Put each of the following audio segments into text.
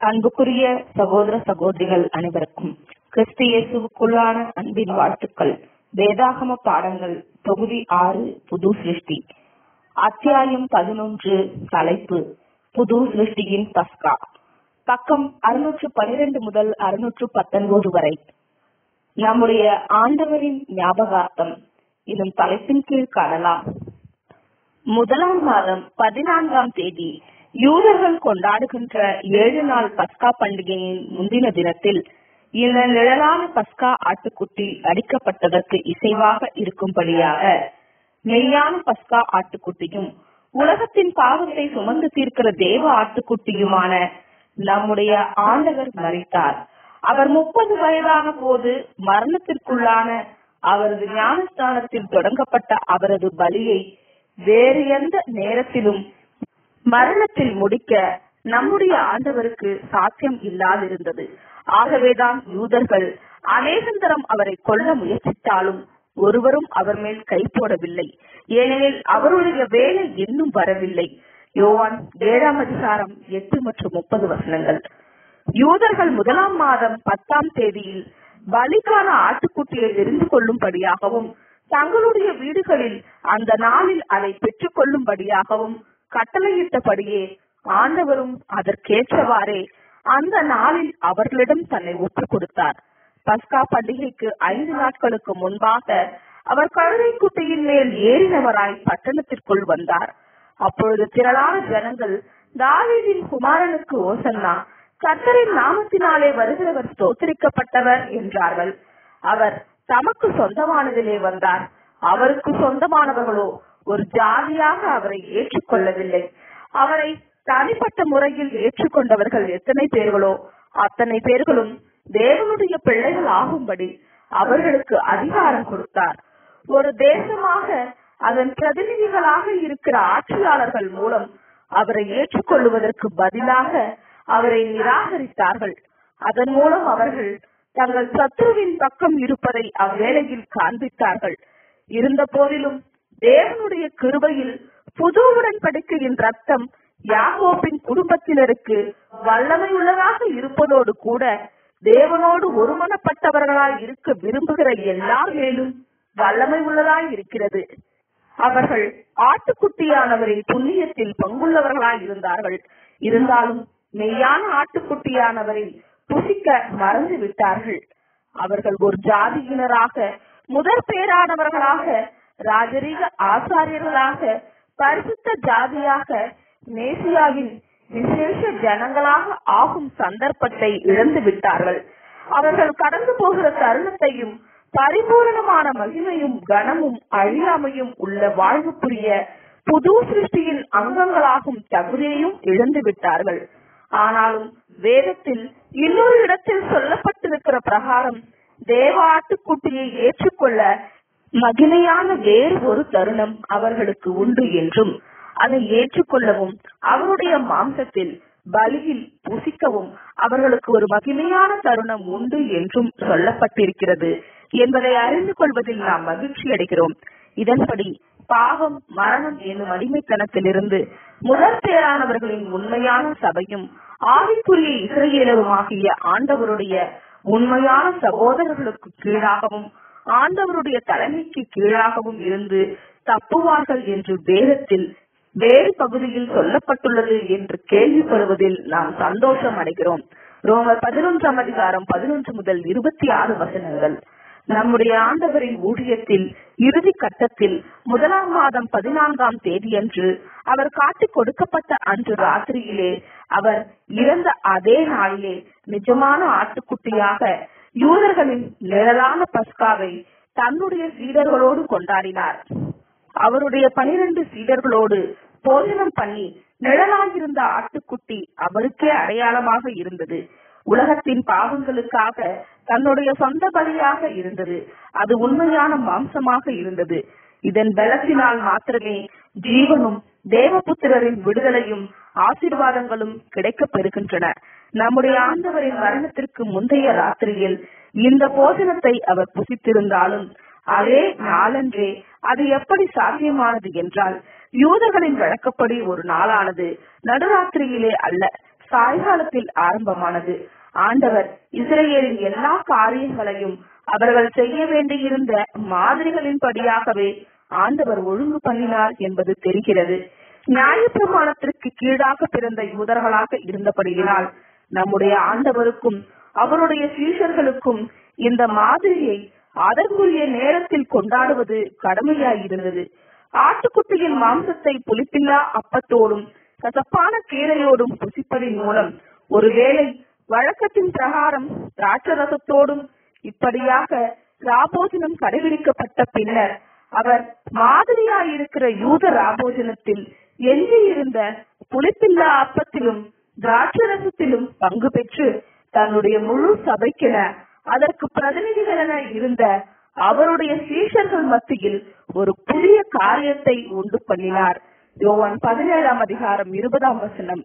அன்புக்குரிய சகோதர சகோதரிகள் அனைவருக்கும் கிறிஸ்து இயேசுவுக்குள்ளான அன்பின் வாழ்த்துக்கள் வேதாகம பாடங்கள் தொகுதி ஆறு புது சிருஷ்டி அத்தியாயம் பதினொன்று தலைப்பு புது சிருஷ்டியின் பஸ்கா பக்கம் அறுநூற்று பனிரெண்டு முதல் அறுநூற்று பத்தொன்பது வரை நம்முடைய ஆண்டவரின் ஞாபகார்த்தம் இதன் தலைப்பின் கீழ் காணலாம் முதலாம் மாதம் பதினான்காம் தேதி யூதர்கள் கொண்டாடுகின்ற ஏழு நாள் பஸ்கா பண்டிகையின் முந்தின தினத்தில் இந்த நிழலான பஸ்கா ஆட்டுக்குட்டி அடிக்கப்பட்டதற்கு இசைவாக இருக்கும்படியாக மெய்யான பஸ்கா ஆட்டுக்குட்டியும் உலகத்தின் பாவத்தை சுமந்து தீர்க்கிற தேவ ஆட்டுக்குட்டியுமான நம்முடைய ஆண்டவர் மறித்தார் அவர் முப்பது வயதான போது மரணத்திற்குள்ளான அவரது ஞானஸ்தானத்தில் தொடங்கப்பட்ட அவரது பலியை வேறு எந்த நேரத்திலும் மரணத்தில் முடிக்க நம்முடைய ஆண்டவருக்கு சாத்தியம் இல்லாதிருந்தது ஆகவேதான் யூதர்கள் அநேகந்தரம் அவரை கொல்ல முயற்சித்தாலும் ஒருவரும் அவர் மேல் கை போடவில்லை ஏனெனில் அவருடைய வேலை இன்னும் வரவில்லை யோவான் ஏழாம் அதிகாரம் எட்டு மற்றும் முப்பது வசனங்கள் யூதர்கள் முதலாம் மாதம் பத்தாம் தேதியில் பலிக்கான ஆட்டுக்குட்டியை தெரிந்து கொள்ளும்படியாகவும் தங்களுடைய வீடுகளில் அந்த நாளில் அதை பெற்றுக் கொள்ளும்படியாகவும் கட்டளையிட்டபடியே ஆண்டவரும் அதற்கேற்றவாறே அந்த நாளில் அவர்களிடம் தன்னை ஒப்புக் கொடுத்தார் பஸ்கா பண்டிகைக்கு ஐந்து நாட்களுக்கு முன்பாக அவர் கழுதை குட்டையின் மேல் ஏறினவராய் பட்டணத்திற்குள் வந்தார் அப்பொழுது திரளான ஜனங்கள் தாவீதின் குமாரனுக்கு ஓசன்னா கர்த்தரின் நாமத்தினாலே வருகிறவர் ஸ்தோத்திரிக்கப்பட்டவர் என்றார்கள் அவர் தமக்கு சொந்தமானதிலே வந்தார் அவருக்கு சொந்தமானவர்களோ ஒரு ஜாதியாக அவரை ஏற்றுக்கொள்ளவில்லை அவரை தனிப்பட்ட முறையில் ஏற்றுக்கொண்டவர்கள் எத்தனை பேர்களோ அத்தனை பேர்களும் தேவனுடைய பிள்ளைகள் ஆகும்படி அவர்களுக்கு அதிகாரம் கொடுத்தார் ஒரு தேசமாக அதன் பிரதிநிதிகளாக இருக்கிற ஆட்சியாளர்கள் மூலம் அவரை ஏற்றுக்கொள்வதற்கு பதிலாக அவரை நிராகரித்தார்கள் அதன் மூலம் அவர்கள் தங்கள் சத்துருவின் பக்கம் இருப்பதை அவ்வேளையில் காண்பித்தார்கள் இருந்த போதிலும் தேவனுடைய கிருபையில் புது உடன்படிக்கையின் ரத்தம் யாகோப்பின் குடும்பத்தினருக்கு வல்லமை உள்ளதாக இருப்பதோடு கூட தேவனோடு ஒருமனப்பட்டவர்களாய் இருக்க விரும்புகிற எல்லார் மேலும் வல்லமை உள்ளதாய் இருக்கிறது அவர்கள் ஆட்டுக்குட்டியானவரின் புண்ணியத்தில் பங்குள்ளவர்களாய் இருந்தார்கள் இருந்தாலும் மெய்யான ஆட்டுக்குட்டியானவரில் புசிக்க மறந்து விட்டார்கள் அவர்கள் ஒரு ஜாதியினராக முதற் பேரானவர்களாக ராஜரீக ஆசாரியர்களாக பரிசுத்த ஜாதியாக மேசியாவின் விசேஷ ஜனங்களாக ஆகும் சந்தர்ப்பத்தை இழந்து விட்டார்கள் அவர்கள் கடந்து போகிற தருணத்தையும் பரிபூரணமான மகிமையும் கனமும் அழியாமையும் உள்ள வாழ்வு புரிய புது சிருஷ்டியின் அங்கங்களாகும் தகுதியையும் இழந்து விட்டார்கள் ஆனாலும் வேதத்தில் இன்னொரு இடத்தில் சொல்லப்பட்டிருக்கிற பிரகாரம் தேவ ஆட்டுக்குட்டியை ஏற்றுக்கொள்ள மகிமையான வேறு ஒரு தருணம் அவர்களுக்கு உண்டு என்றும் அதை ஏற்றுக்கொள்ளவும் அவருடைய மாம்சத்தில் பலியில் புசிக்கவும் அவர்களுக்கு ஒரு மகிமையான தருணம் உண்டு என்றும் சொல்லப்பட்டிருக்கிறது என்பதை அறிந்து கொள்வதில் நாம் மகிழ்ச்சி அடைகிறோம் இதன்படி பாவம் மரணம் என்னும் அடிமைத்தனத்திலிருந்து முதற் பேரானவர்களின் உண்மையான சபையும் ஆவிக்குரிய இஸ்ரேலருமாகிய ஆண்டவருடைய உண்மையான சகோதரர்களுக்கு கீழாகவும் ஆண்டவருடைய தலைமைக்கு கீழாகவும் இருந்து தப்புவார்கள் என்று வேதத்தில் வேறு பகுதியில் சொல்லப்பட்டுள்ளது என்று கேள்விப்படுவதில் நாம் சந்தோஷம் அடைகிறோம் ரோமர் பதினொன்றாம் அதிகாரம் பதினொன்று முதல் இருபத்தி ஆறு வசனங்கள் நம்முடைய ஆண்டவரின் ஊழியத்தில் இறுதி கட்டத்தில் முதலாம் மாதம் பதினான்காம் தேதியன்று அவர் காட்டிக் கொடுக்கப்பட்ட அன்று ராத்திரியிலே அவர் இறந்த அதே நாளிலே நிஜமான ஆட்டுக்குட்டியாக யூதர்களின் நிழலான பஸ்காவை தன்னுடைய சீடர்களோடு கொண்டாடினார் அவருடைய பனிரெண்டு சீடர்களோடு போஜனம் பண்ணி நிழலாகிருந்த ஆட்டுக்குட்டி அவருக்கே அடையாளமாக இருந்தது உலகத்தின் பாவங்களுக்காக தன்னுடைய சொந்த பலியாக இருந்தது அது உண்மையான மாம்சமாக இருந்தது இதன் பலத்தினால் மாத்திரமே ஜீவனும் தேவபுத்திரரின் விடுதலையும் ஆசீர்வாதங்களும் கிடைக்கப் பெறுகின்றன நம்முடைய ஆண்டவரின் மரணத்திற்கு முந்தைய ராத்திரியில் இந்த போஜனத்தை அவர் புசித்திருந்தாலும் அதே நாளன்றே அது எப்படி சாத்தியமானது என்றால் யூதர்களின் வழக்கப்படி ஒரு நாளானது நடுராத்திரியிலே அல்ல சாய்காலத்தில் ஆரம்பமானது ஆண்டவர் இஸ்ரேலின் எல்லா காரியங்களையும் அவர்கள் செய்ய வேண்டியிருந்த மாதிரிகளின் படியாகவே ஆண்டவர் ஒழுங்கு பண்ணினார் என்பது தெரிகிறது நியாயப்பிரமாணத்திற்கு கீழாக பிறந்த யூதர்களாக இருந்தபடியினால் நம்முடைய ஆண்டவருக்கும் அவருடைய சீஷர்களுக்கும் இந்த மாதிரியை அதற்குரிய நேரத்தில் கொண்டாடுவது கடமையாயிருந்தது ஆட்டுக்குட்டியின் மாம்சத்தை புளிப்பில்லா அப்பத்தோடும் கசப்பான கீரையோடும் புசிப்பதின் மூலம் ஒருவேளை வழக்கத்தின் பிரகாரம் திராட்சரசத்தோடும் இப்படியாக ராபோஜனம் கடைபிடிக்கப்பட்ட பின்னர் அவர் மாதிரியாயிருக்கிற யூத ராபோஜனத்தில் எஞ்சியிருந்த புளிப்பில்லா அப்பத்திலும் திராட்சரசத்திலும் பங்கு பெற்று தன்னுடைய முழு சபைக்கென அதற்கு பிரதிநிதிகளென இருந்த அவருடைய சீஷர்கள் மத்தியில் ஒரு புதிய காரியத்தை உண்டு பண்ணினார் யோவான் பதினேழாம் அதிகாரம் இருபதாம் வசனம்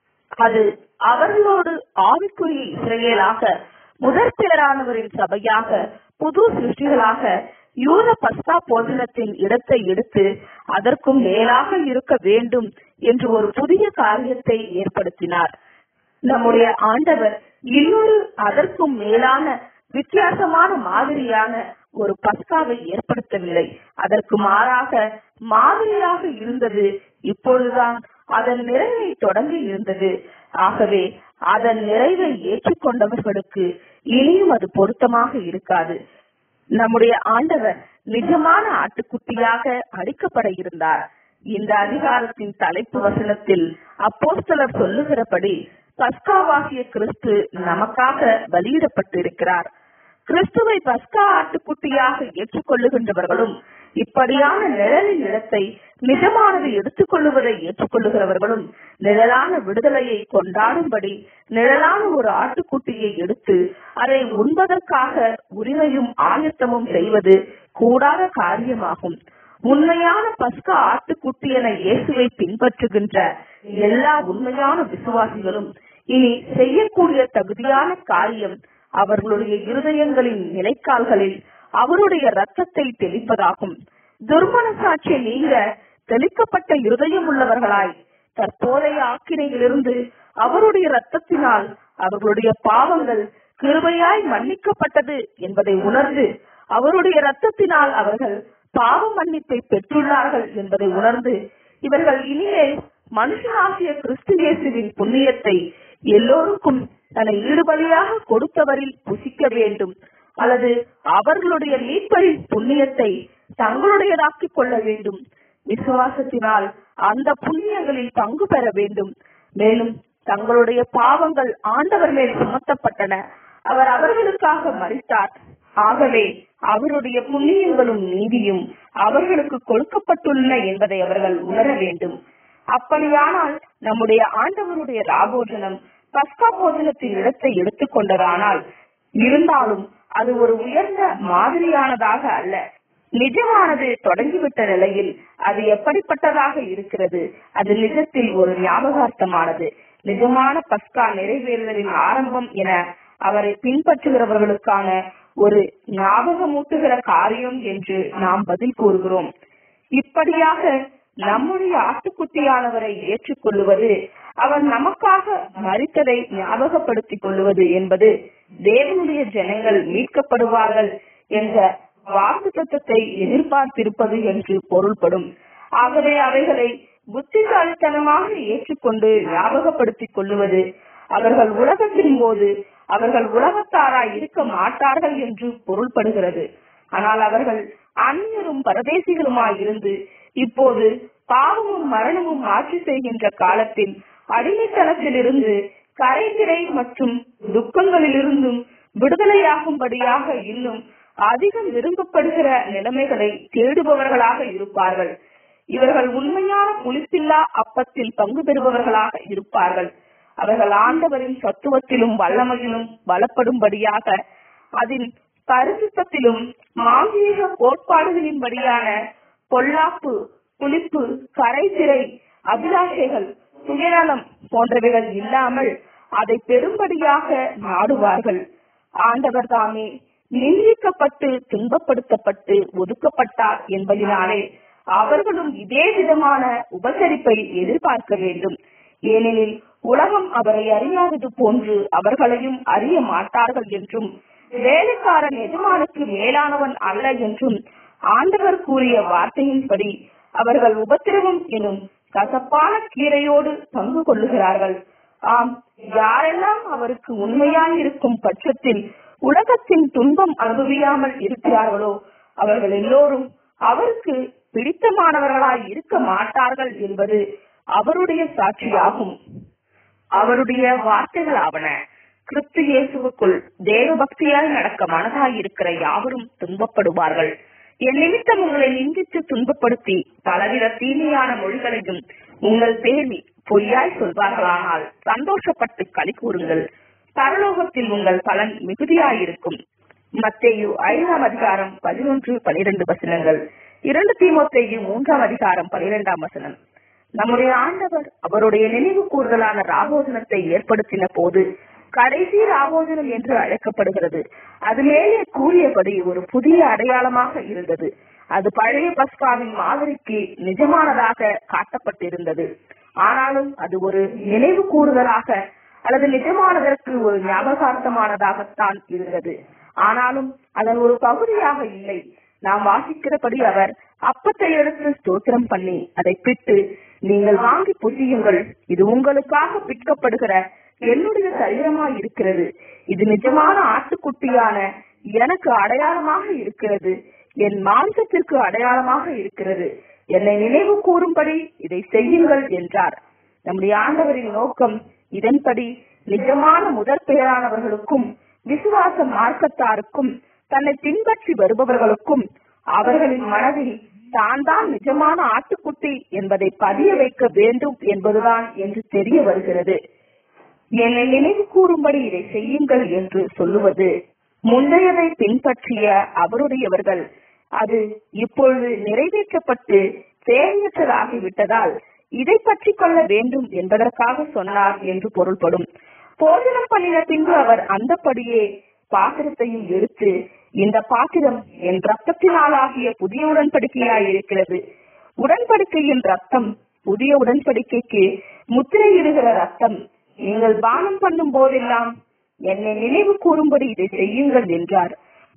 அது அவர்களோடு ஆவிக்குரிய இஸ்ரேலாக முதற் பிறரானவரின் சபையாக புது சிருஷ்டிகளாக யூத பஸ்கா போஜனத்தின் இடத்தை எடுத்து அதற்கும் மேலாக இருக்க வேண்டும் என்று ஒரு புதிய காரியத்தை ஏற்படுத்தினார் நம்முடைய ஆண்டவர் இன்னொரு அதற்கும் மேலான வித்தியாசமான மாதிரியான ஒரு பஸ்காவை ஏற்படுத்தவில்லை அதற்கு மாறாக மாதிரியாக இருந்தது இப்பொழுதுதான் அதன் நிறைவை தொடங்கி இருந்தது ஆகவே அதன் நிறைவை ஏற்றுக்கொண்டவர்களுக்கு இனியும் அது பொருத்தமாக இருக்காது நம்முடைய ஆண்டவர் நிஜமான ஆட்டுக்குட்டியாக அடிக்கப்பட இருந்தார் இந்த அதிகாரத்தின் தலைப்பு வசனத்தில் அப்போஸ்தலர் சொல்லுகிறபடி பஸ்காவாகிய கிறிஸ்து நமக்காக பலியிடப்பட்டிருக்கிறார் கிறிஸ்துவை பஸ்கா ஆட்டுக்குட்டியாக ஏற்றுக்கொள்ளுகின்றவர்களும் இப்படியான நிழலின் இடத்தை நிஜமானது எடுத்துக்கொள்ளுவதை ஏற்றுக்கொள்ளுகிறவர்களும் நிழலான விடுதலையை கொண்டாடும்படி நிழலான ஒரு ஆட்டுக்குட்டியை எடுத்து அதை உண்பதற்காக உரிமையும் ஆயத்தமும் செய்வது கூடாத காரியமாகும் உண்மையான பஸ்கா ஆட்டுக்குட்டியன இயேசுவை பின்பற்றுகின்ற எல்லா உண்மையான விசுவாசிகளும் இனி செய்யக்கூடிய தகுதியான காரியம் அவர்களுடைய இருதயங்களின் நிலைக்கால்களில் அவருடைய ரத்தத்தை தெளிப்பதாகும் துர்மனசாட்சியை நீங்க தெளிக்கப்பட்ட இருதயம் உள்ளவர்களாய் தற்போதைய ஆக்கினையிலிருந்து அவருடைய ரத்தத்தினால் அவர்களுடைய பாவங்கள் கிருபையாய் மன்னிக்கப்பட்டது என்பதை உணர்ந்து அவருடைய ரத்தத்தினால் அவர்கள் பாவ மன்னிப்பை பெற்றுள்ளார்கள் என்பதை உணர்ந்து இவர்கள் இனியே மனுஷனாகிய கிறிஸ்து இயேசுவின் புண்ணியத்தை எல்லோருக்கும் தன்னை ஈடுபலியாக கொடுத்தவரில் புசிக்க வேண்டும் அல்லது அவர்களுடைய மீட்பரின் புண்ணியத்தை தங்களுடையதாக்கிக் கொள்ள வேண்டும் விசுவாசத்தினால் அந்த புண்ணியங்களில் பங்கு பெற வேண்டும் மேலும் தங்களுடைய பாவங்கள் ஆண்டவர் மேல் சுமத்தப்பட்டன அவர் அவர்களுக்காக மறித்தார் ஆகவே அவருடைய புண்ணியங்களும் நீதியும் அவர்களுக்கு கொடுக்கப்பட்டுள்ளன என்பதை அவர்கள் உணர வேண்டும் அப்படியானால் நம்முடைய ஆண்டவருடைய ராபோஜனம் பஸ்கா போஜனத்தின் இடத்தை எடுத்துக்கொண்டதானால் இருந்தாலும் அது ஒரு உயர்ந்த மாதிரியானதாக அல்ல நிஜமானது தொடங்கிவிட்ட நிலையில் அது எப்படிப்பட்டதாக இருக்கிறது அது நிஜத்தில் ஒரு ஞாபகார்த்தமானது நிஜமான பஸ்கா நிறைவேறுதலின் ஆரம்பம் என அவரை பின்பற்றுகிறவர்களுக்கான ஒரு ஞாபகமூட்டுகிற காரியம் என்று நாம் பதில் கூறுகிறோம் இப்படியாக நம்முடைய ஆட்டுக்குட்டியானவரை ஏற்றுக்கொள்ளுவது அவர் நமக்காக மறித்ததை ஞாபகப்படுத்திக் கொள்வது என்பது தேவனுடைய ஜனங்கள் மீட்கப்படுவார்கள் என்ற வாக்கு தத்துவத்தை எதிர்பார்த்திருப்பது என்று பொருள்படும் ஆகவே அவைகளை புத்திசாலித்தனமாக ஏற்றுக்கொண்டு ஞாபகப்படுத்திக் கொள்ளுவது அவர்கள் உலகத்தின் போது அவர்கள் உலகத்தாராய் இருக்க மாட்டார்கள் என்று பொருள்படுகிறது ஆனால் அவர்கள் அந்நியரும் பரதேசிகளுமாய் இருந்து இப்போது பாவமும் மரணமும் ஆட்சி செய்கின்ற காலத்தில் அடிமைத்தனத்திலிருந்து கரைதிரை மற்றும் துக்கங்களிலிருந்தும் விடுதலையாகும்படியாக இன்னும் அதிகம் விரும்பப்படுகிற நிலைமைகளை தேடுபவர்களாக இருப்பார்கள் இவர்கள் உண்மையான புளிப்பில்லா அப்பத்தில் பங்கு பெறுபவர்களாக இருப்பார்கள் அவர்கள் ஆண்டவரின் சத்துவத்திலும் வல்லமையிலும் பலப்படும்படியாக அதன் பரிசுத்தத்திலும் மாங்கீக கோட்பாடுகளின்படியான பொல்லாப்பு புளிப்பு கரைதிரை அபிலாஷைகள் சுயநலம் போன்றவைகள் இல்லாமல் அதை பெரும்படியாக நாடுவார்கள் ஆண்டவர் தாமே நிந்திக்கப்பட்டு துன்பப்படுத்தப்பட்டு ஒதுக்கப்பட்டார் என்பதினாலே அவர்களும் இதே விதமான உபசரிப்பை எதிர்பார்க்க வேண்டும் ஏனெனில் உலகம் அவரை அறியாதது போன்று அவர்களையும் அறிய மாட்டார்கள் என்றும் வேலைக்காரன் எஜமானுக்கு மேலானவன் அல்ல என்றும் ஆண்டவர் கூறிய வார்த்தையின்படி அவர்கள் உபத்திரவம் எனும் கசப்பான கீரையோடு பங்கு கொள்ளுகிறார்கள் ஆம் யாரெல்லாம் அவருக்கு உண்மையாய் இருக்கும் பட்சத்தில் உலகத்தின் துன்பம் அனுபவியாமல் இருக்கிறார்களோ அவர்கள் எல்லோரும் அவருக்கு பிடித்தமானவர்களாய் இருக்க மாட்டார்கள் என்பது அவருடைய சாட்சியாகும் அவருடைய வார்த்தைகள் ஆவன கிறிஸ்து இயேசுவுக்குள் தேவ பக்தியாய் நடக்க மனதாய் இருக்கிற யாவரும் துன்பப்படுவார்கள் என் நிமித்தம் உங்களை நிந்தித்து துன்பப்படுத்தி பலவித தீமையான மொழிகளையும் உங்கள் பேரில் பொய்யாய் சொல்வார்களானால் சந்தோஷப்பட்டு களி கூறுங்கள் பரலோகத்தில் உங்கள் பலன் மிகுதியாயிருக்கும் மத்தேயு ஐந்தாம் அதிகாரம் பதினொன்று பனிரெண்டு வசனங்கள் இரண்டு தீமோத்தேயு மூன்றாம் அதிகாரம் பனிரெண்டாம் வசனம் நம்முடைய ஆண்டவர் அவருடைய நினைவு கூறுதலான ராபோஜனத்தை ஏற்படுத்தின போது கடைசி ராபோஜனம் என்று அழைக்கப்படுகிறது அது மேலே கூறியபடி ஒரு புதிய அடையாளமாக இருந்தது அது பழைய பஸ்காவின் மாதிரிக்கு நிஜமானதாக காட்டப்பட்டிருந்தது ஆனாலும் அது ஒரு நினைவு கூறுதலாக அல்லது நிஜமானதற்கு ஒரு ஞாபகார்த்தமானதாகத்தான் இருந்தது ஆனாலும் அதன் ஒரு பகுதியாக இல்லை நாம் வாசிக்கிறபடி அவர் அப்பத்தை எடுத்து ஸ்தோத்திரம் பண்ணி அதை பிட்டு நீங்கள் வாங்கி புசியுங்கள் இது உங்களுக்காக பிற்கப்படுகிற என்னுடைய சரீரமாய் இருக்கிறது இது நிஜமான ஆட்டுக்குட்டியான எனக்கு அடையாளமாக இருக்கிறது என் மாம்சத்திற்கு அடையாளமாக இருக்கிறது என்னை நினைவு கூறும்படி இதை செய்யுங்கள் என்றார் நம்முடைய ஆண்டவரின் நோக்கம் இதன்படி நிஜமான முதற் பெயரானவர்களுக்கும் விசுவாச மார்க்கத்தாருக்கும் தன்னை பின்பற்றி வருபவர்களுக்கும் அவர்களின் மனதில் தான் தான் நிஜமான ஆட்டுக்குட்டி என்பதை பதிய வைக்க வேண்டும் என்பதுதான் என்று தெரிய வருகிறது என்னை நினைவு கூறும்படி இதை செய்யுங்கள் என்று சொல்லுவது முந்தையதை பின்பற்றிய அவருடையவர்கள் அது இப்பொழுது நிறைவேற்றப்பட்டு தேவையற்றதாகிவிட்டதால் இதை பற்றி கொள்ள வேண்டும் என்பதற்காக சொன்னார் என்று பொருள்படும் போஜனம் பண்ணின பின்பு அவர் அந்தப்படியே பாத்திரத்தையும் எடுத்து இந்த பாத்திரம் என் ரத்தத்தினாலாகிய புதிய உடன்படிக்கையாய் இருக்கிறது உடன்படிக்கையின் ரத்தம் புதிய உடன்படிக்கைக்கு முத்திரையிடுகிற ரத்தம் நீங்கள் பானம் பண்ணும் போதெல்லாம் என்னை நினைவு கூறும்படி இதை செய்யுங்கள் என்றார்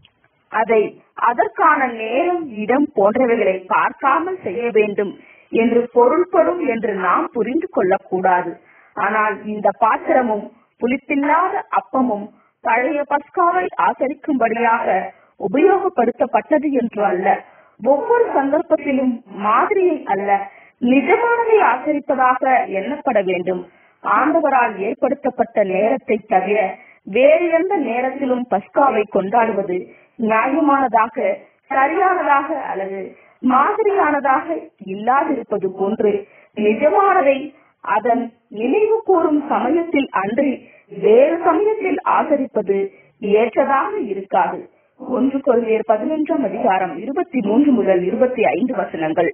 அதை அதற்கான நேரம் இடம் போன்றவைகளை பார்க்காமல் செய்ய வேண்டும் என்று பொருள்படும் என்று நாம் புரிந்து கொள்ளக்கூடாது ஆனால் இந்த பாத்திரமும் புளிப்பில்லாத அப்பமும் பழைய பஸ்காவை ஆசரிக்கும்படியாக உபயோகப்படுத்தப்பட்டது என்று அல்ல ஒவ்வொரு சந்தர்ப்பத்திலும் மாதிரியை அல்ல நிஜமானதை ஆசரிப்பதாக எண்ணப்பட வேண்டும் ஆண்டவரால் ஏற்படுத்தப்பட்ட நேரத்தை தவிர வேறு எந்த நேரத்திலும் பஸ்காவை கொண்டாடுவது நியாயமானதாக சரியானதாக அல்லது மாதிரியானதாக இல்லாதிருப்பது போன்று நிஜமானதை அதன் நினைவு கூறும் சமயத்தில் அன்றி வேறு சமயத்தில் ஆதரிப்பது ஏற்றதாக இருக்காது ஒன்று கொள்கையர் பதினொன்றாம் அதிகாரம் இருபத்தி மூன்று முதல் இருபத்தி ஐந்து வசனங்கள்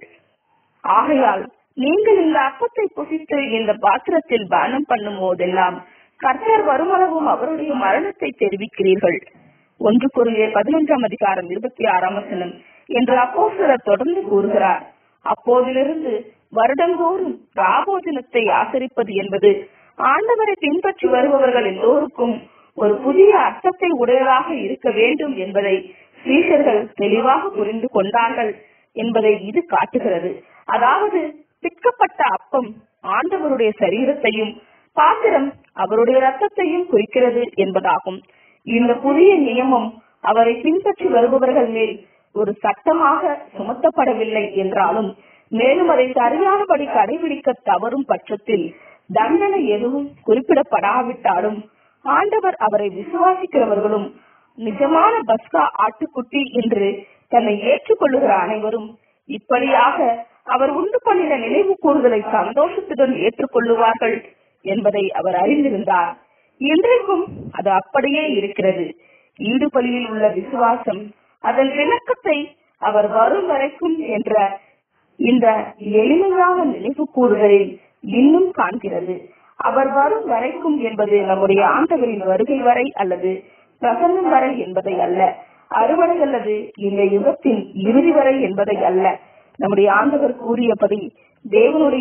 ஆகையால் நீங்கள் இந்த அப்பத்தை புசித்து இந்த பாத்திரத்தில் பானம் பண்ணும் போதெல்லாம் கர்த்தர் வருமளவும் அவருடைய மரணத்தை தெரிவிக்கிறீர்கள் ஒன்று குறுகிய பதினொன்றாம் அதிகாரம் இருபத்தி ஆறாம் வசனம் என்று அப்போ சிலர் தொடர்ந்து கூறுகிறார் அப்போதிலிருந்து வருடந்தோறும் ராபோஜனத்தை ஆசரிப்பது என்பது ஆண்டவரை பின்பற்றி வருபவர்கள் எல்லோருக்கும் ஒரு புதிய அர்த்தத்தை உடையதாக இருக்க வேண்டும் என்பதை சீஷர்கள் தெளிவாக புரிந்து கொண்டார்கள் என்பதை இது காட்டுகிறது அதாவது பிற்கப்பட்ட அப்பம் ஆண்டவருடைய சரீரத்தையும் பாத்திரம் அவருடைய ரத்தத்தையும் குறிக்கிறது என்பதாகும் இந்த புதிய நியமம் அவரை பின்பற்றி வருபவர்கள் மேல் ஒரு சட்டமாக சுமத்தப்படவில்லை என்றாலும் மேலும் அதை சரியானபடி கடைபிடிக்க தவறும் பட்சத்தில் தண்டனை எதுவும் குறிப்பிடப்படாவிட்டாலும் ஆண்டவர் அவரை விசுவாசிக்கிறவர்களும் நிஜமான பஸ்கா ஆட்டுக்குட்டி என்று தன்னை ஏற்றுக்கொள்ளுகிற அனைவரும் இப்படியாக அவர் உண்டு பண்ணின நினைவு கூறுதலை சந்தோஷத்துடன் ஏற்றுக்கொள்ளுவார்கள் என்பதை அவர் அறிந்திருந்தார் இன்றைக்கும் அது அப்படியே இருக்கிறது ஈடுபலியில் உள்ள விசுவாசம் அதன் விளக்கத்தை அவர் வரும் வரைக்கும் என்ற இந்த எளிமையான நினைவு கூறுதலில் இன்னும் காண்கிறது அவர் வரும் வரைக்கும் என்பது நம்முடைய ஆண்டவரின் வருகை வரை அல்லது பிரசன்னம் வரை என்பதை அல்ல அறுவடை அல்லது இந்த யுகத்தின் இறுதி வரை என்பதை அல்ல நம்முடைய ஆண்டவர் கூறியபடி தேவனுடைய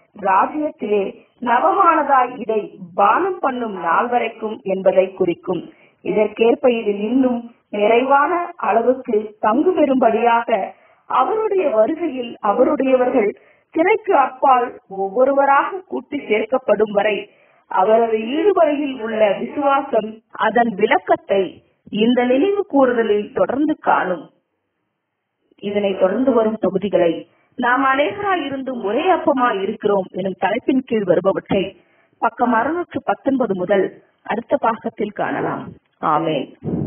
ராஜ்யத்திலே நவமானதாய் இதை பானம் பண்ணும் நாள் வரைக்கும் என்பதை குறிக்கும் இதற்கேற்ப இதில் இன்னும் நிறைவான அளவுக்கு பங்கு பெறும்படியாக அவருடைய வருகையில் அவருடையவர்கள் திரைக்கு அப்பால் ஒவ்வொருவராக கூட்டி சேர்க்கப்படும் வரை அவரது ஈடுபடையில் உள்ள விசுவாசம் அதன் விளக்கத்தை இந்த நினைவு கூறுதலில் தொடர்ந்து காணும் இதனை தொடர்ந்து வரும் தொகுதிகளை நாம் அநேகராய் இருந்தும் ஒரே அப்பமாய் இருக்கிறோம் எனும் தலைப்பின் கீழ் வருபவற்றை பக்கம் அறுநூற்று பத்தொன்பது முதல் அடுத்த பாகத்தில் காணலாம் ஆமேன்